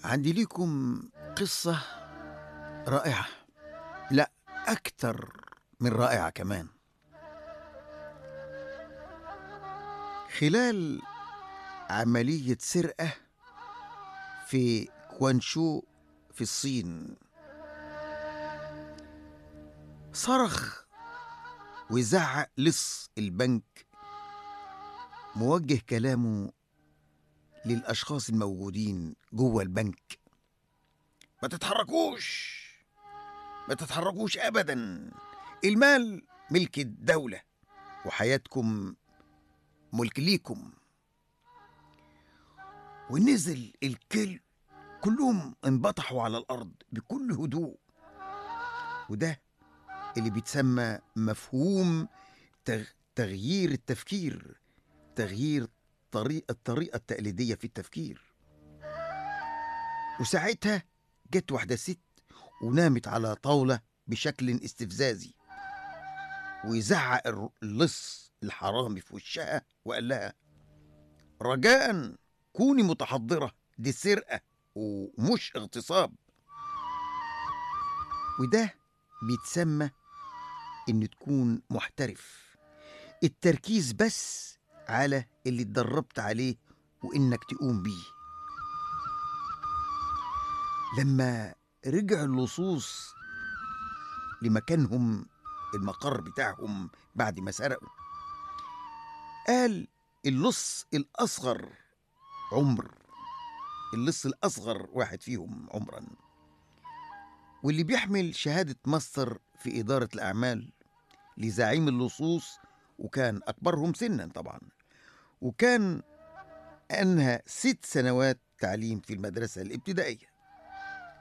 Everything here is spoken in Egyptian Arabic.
عندي ليكم قصة رائعة لا أكثر من رائعة كمان خلال عملية سرقة في كوانشو في الصين صرخ وزعق لص البنك موجه كلامه للأشخاص الموجودين جوه البنك ما تتحركوش ما تتحركوش أبدا المال ملك الدولة وحياتكم ملك ليكم ونزل الكل كلهم انبطحوا على الأرض بكل هدوء وده اللي بيتسمى مفهوم تغ- تغيير التفكير تغيير طريق الطريقة التقليدية في التفكير وساعتها جت واحدة ست ونامت على طاولة بشكل استفزازي ويزعق الر- اللص الحرامي في وشها وقال لها رجاء كوني متحضرة دي سرقة ومش اغتصاب وده بيتسمى ان تكون محترف التركيز بس على اللي اتدربت عليه وانك تقوم بيه لما رجع اللصوص لمكانهم المقر بتاعهم بعد ما سرقوا قال اللص الأصغر عمر اللص الأصغر واحد فيهم عمرا واللي بيحمل شهادة ماستر في إدارة الأعمال لزعيم اللصوص وكان أكبرهم سنا طبعا وكان أنهى ست سنوات تعليم في المدرسة الابتدائية